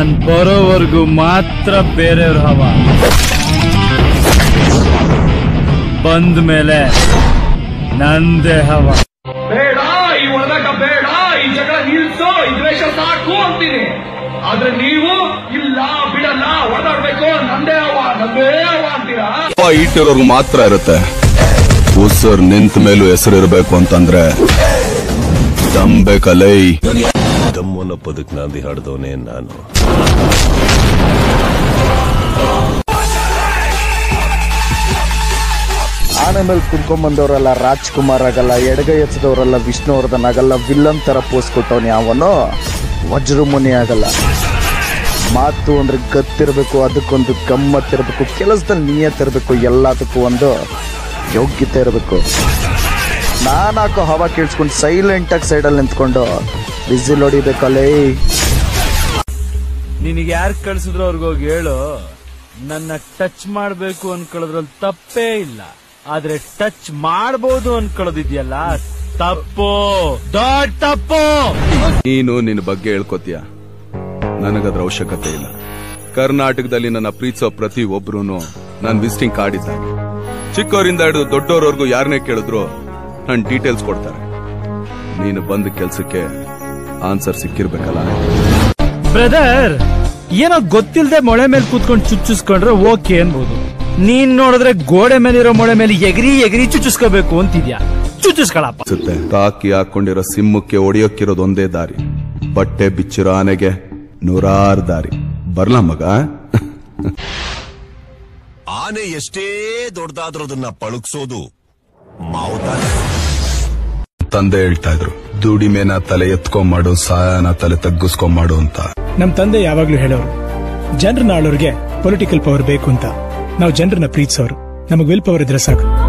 ನಾನ್ ಬರೋವರೆಗೂ ಮಾತ್ರ ಬೇರೆಯವ್ರ ಹವ ಬಂದ ಮೇಲೆ ನಂದೇ ಹವ ಬೇಡ ಈ ಒಳಗಾಟ ಬೇಡ ಈ ಜಗಳ ನಿಲ್ಸೋ ಈ ದ್ವೇಷ ಸಾಕು ಅಂತೀನಿ ಆದ್ರೆ ನೀವು ಇಲ್ಲ ಬಿಡಲ್ಲ ಹೊಡೆದಾಡ್ಬೇಕು ನಂದೇ ಅವ ನಂದೇ ಅವ ಅಂತೀರಾ ಅಪ್ಪ ಇಟ್ಟಿರೋರ್ಗು ಮಾತ್ರ ಇರುತ್ತೆ ಉಸರ್ ನಿಂತ ಮೇಲೂ ಹೆಸರಿರ್ಬೇಕು ಅಂತಂದ್ರೆ ದಮ್ ಬೇಕಲ್ಲೈ ದಮ್ಮನ ಪದಕ್ ನಾಂದಿ ಹಾಡ್ದವನೇ ನಾನು ಆನೆ ಮೇಲೆ ಕುತ್ಕೊಂಡ್ಬಂದವರೆಲ್ಲ ರಾಜ್ಕುಮಾರ್ ಆಗಲ್ಲ ಎಡಗೈ ಎತ್ತದವರೆಲ್ಲ ವಿಷ್ಣುವರ್ಧನ್ ಆಗಲ್ಲ ವಿಲ್ಲನ್ ತರ ಪೋಸ್ ಕೊಟ್ಟವನು ಯಾವನು ವಜ್ರಮುನಿ ಆಗಲ್ಲ ಮಾತು ಅಂದ್ರೆ ಗತ್ತಿರ್ಬೇಕು ಅದಕ್ಕೊಂದು ಗಮ್ಮತ್ತಿರ್ಬೇಕು ಕೆಲಸದಲ್ಲಿ ನಿಯತ್ತಿರ್ಬೇಕು ಎಲ್ಲದಕ್ಕೂ ಒಂದು ಯೋಗ್ಯತೆ ಇರಬೇಕು ನಾನು ಹಾಕೋ ಹವಾ ಕೇಳಿಸ್ಕೊಂಡು ಸೈಲೆಂಟಾಗಿ ಸೈಡಲ್ಲಿ ನಿಂತ್ಕೊಂಡು ಬಿಸಿಲ್ ಹೊಡಿಬೇಕಲ್ಲೇ ನಿನಗೆ ಯಾರು ಕಳ್ಸಿದ್ರು ಅವ್ರಿಗೋಗಿ ಹೇಳು ನನ್ನ ಟಚ್ ಮಾಡ್ಬೇಕು ಅನ್ಕೊಳ್ಳೋದ್ರಲ್ಲಿ ತಪ್ಪೇ ಇಲ್ಲ ಆದ್ರೆ ಟಚ್ ಮಾಡ್ಬೋದು ಅನ್ಕೊಳ್ಳೋದಿದ್ಯಲ್ಲ ತಪ್ಪು ದೊಡ್ಡ ತಪ್ಪು ನೀನು ನಿನ್ನ ಬಗ್ಗೆ ಹೇಳ್ಕೊತೀಯ ನನಗದ್ರ ಅವಶ್ಯಕತೆ ಇಲ್ಲ ಕರ್ನಾಟಕದಲ್ಲಿ ನನ್ನ ಪ್ರೀತಿಸೋ ಪ್ರತಿ ಒಬ್ರು ನಾನು ವಿಸಿಟಿಂಗ್ ಕಾರ್ಡ್ ಇದ್ದಾಗ ಚಿಕ್ಕವರಿಂದ ಹಿಡಿದು ದೊಡ್ಡವರವರೆಗೂ ಯಾರನ್ನೇ ಕೇಳಿದ್ರು ನನ್ ಡೀಟೇಲ್ಸ್ ಕೊಡ್ತಾರೆ ನೀನು ಬಂದ ಕೆಲ್ಸಕ್ಕೆ ಆನ್ಸರ್ ಸಿಕ್ಕಿರ್ಬೇಕಲ್ಲ ಬ್ರದರ್ ಏನೋ ಗೊತ್ತಿಲ್ಲದೆ ಮೊಳೆ ಮೇಲೆ ಕೂತ್ಕೊಂಡು ಚುಚ್ಚಿಸ್ಕೊಂಡ್ರೆ ಓಕೆ ಅನ್ಬೋದು ನೀನ್ ನೋಡಿದ್ರೆ ಗೋಡೆ ಮೇಲಿರೋ ಮೊಳೆ ಮೇಲೆ ಎಗರಿ ಎಗರಿ ಚುಚ್ಚಿಸ್ಕೋಬೇಕು ಅಂತಿದ್ಯಾ ಚುಚ್ಚಿಸ್ಕೊಳಪ್ಪ ಅನ್ಸುತ್ತೆ ಕಾಕಿ ಹಾಕೊಂಡಿರೋ ಸಿಂಹಕ್ಕೆ ಒಡೆಯೋಕ್ಕಿರೋದು ಒಂದೇ ದಾರಿ ಬಟ್ಟೆ ಬಿಚ್ಚಿರೋ ಆನೆಗೆ ನೂರಾರು ದಾರಿ ಬರ್ಲಾ ಮಗ ಆನೆ ಎಷ್ಟೇ ದೊಡ್ಡದಾದ್ರೂ ಅದನ್ನ ಪಳುಕ್ಸೋದು ಮಾವುತಾನೆ ತಂದೆ ಹೇಳ್ತಾ ಇದ್ರು ದುಡಿಮೆನ ತಲೆ ಎತ್ಕೊಂಮಾಡು ಸಹಾಯನ ತಲೆ ತಗ್ಗಿಸ್ಕೊಂಮಾಡು ಅಂತ ನಮ್ ತಂದೆ ಯಾವಾಗ್ಲೂ ಹೇಳೋರು ಜನರನ್ನ ಆಳೋರ್ಗೆ ಪೊಲಿಟಿಕಲ್ ಪವರ್ ಬೇಕು ಅಂತ ನಾವು ಜನರನ್ನ ಪ್ರೀತಿಸೋರು ನಮಗ್ ವಿಲ್ ಪವರ್ ಇದ್ರೆ ಸಾಕು